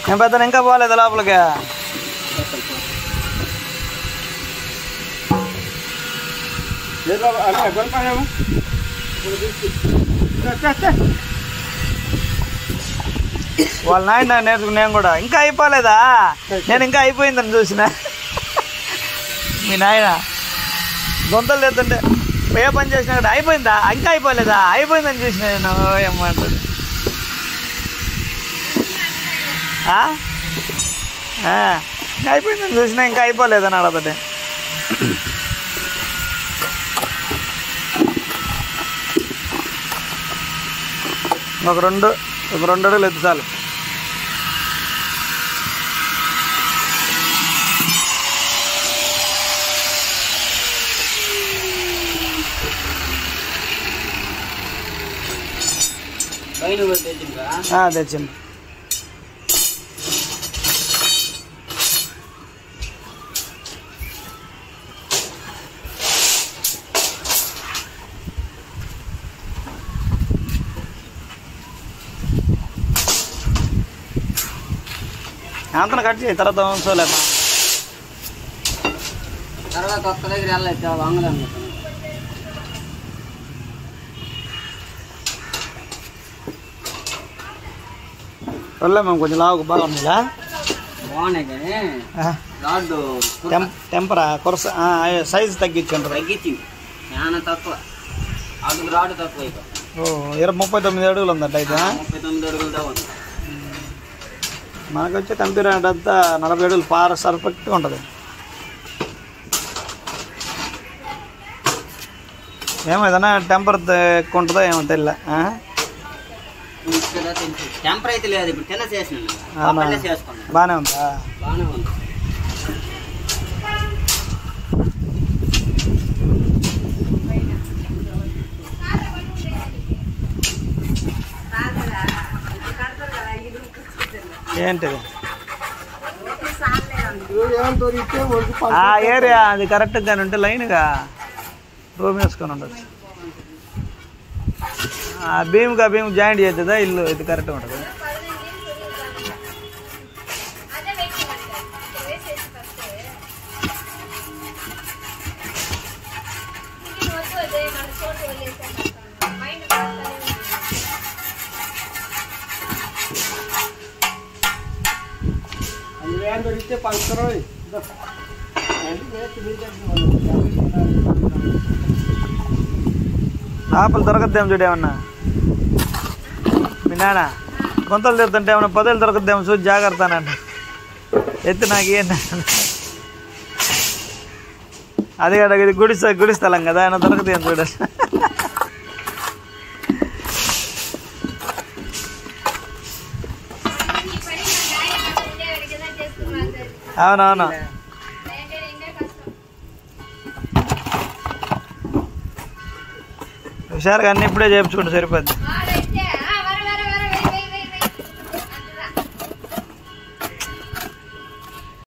నేను పెద్ద ఇంకా పోలేదు లోపలికి ఏదో అలా కొనుక్కోలేము వాళ్ళ నాయన నేర్చుకుని నేను కూడా ఇంకా అయిపోలేదా నేను ఇంకా అయిపోయిందని చూసిన మీ నాయన గొంతలు తెస్తుంటే ఏ పని చేసినా కూడా అయిపోయిందా ఇంకా అయిపోలేదా అయిపోయిందని చూసిన నేను ఏమంటుంది ఆ? ఆ, ఇంకా అయిపోయిందని చూసినా ఇంకా అయిపోలేదని అడగదే ఒక రెండు ఒక రెండు అడుగులు ఎత్తు చాలు పైన తెచ్చిందా ఆ, తెచ్చింది అంతను కట్ చేయి తర్వాత ఉంచోలేమా తర్వాత ఒక్క దగ్గర వెళ్ళలేదు వంగదాం వెళ్ళాము కొంచెం లావుకు బాగుందిలా బాగున్నాయి కానీ రాడ్డు టెం టెంపరా కొరస సైజ్ తగ్గించుంటారు తగ్గించింది చాలా తక్కువ అడుగు రాడు తక్కువ ఇక ఓ ఇరవై ముప్పై తొమ్మిది అడుగులు ఉందంట అయితే ముప్పై తొమ్మిది అడుగులు దాకా ఉంది మనకు వచ్చే కంప్యూటర్ అంతా నలభై అడుగులు పార పర్ఫెక్ట్గా ఉంటుంది ఏమో ఏదైనా టెంపర్ ఎక్కువ ఉంటుందో ఏమో తెలియదు ఇక్కడ టెంపర్ అయితే లేదు ఇప్పుడు తెల్ల చేసిన అవునా? చేసుకున్నాను బాగానే ఉందా బాగానే ఉంది ఏంటిది ఏం దొరికితే ఒంటి ఆ ఏరియా అది కరెక్ట్గానే ఉంటే లైన్గా రూమ్ వేసుకొని ఉండొచ్చు ఆ భీమ్కి ఆ భీమ్ జాయింట్ చేస్తుందా ఇల్లు ఇది కరెక్ట్గా ఉంటుంది ఏం దొరికితే పంచరు ఆపలు దొరకద్దేమో చూడు ఏమన్నా మీ నాన్న గుంతలు తిరుగుతుంటే ఏమన్నా పదులు దొరకద్దేమో చూసి జాగ్రత్త అనండి ఎత్తి నాకు ఏంటి అది కదా ఇది గుడి స్థ- గుడి స్థలం కదా ఆయన దొరకదు ఏం చూడండి అవునవును హుషారుగా అన్ని ఇప్పుడే చేయించుకుంటే సరిపోద్ది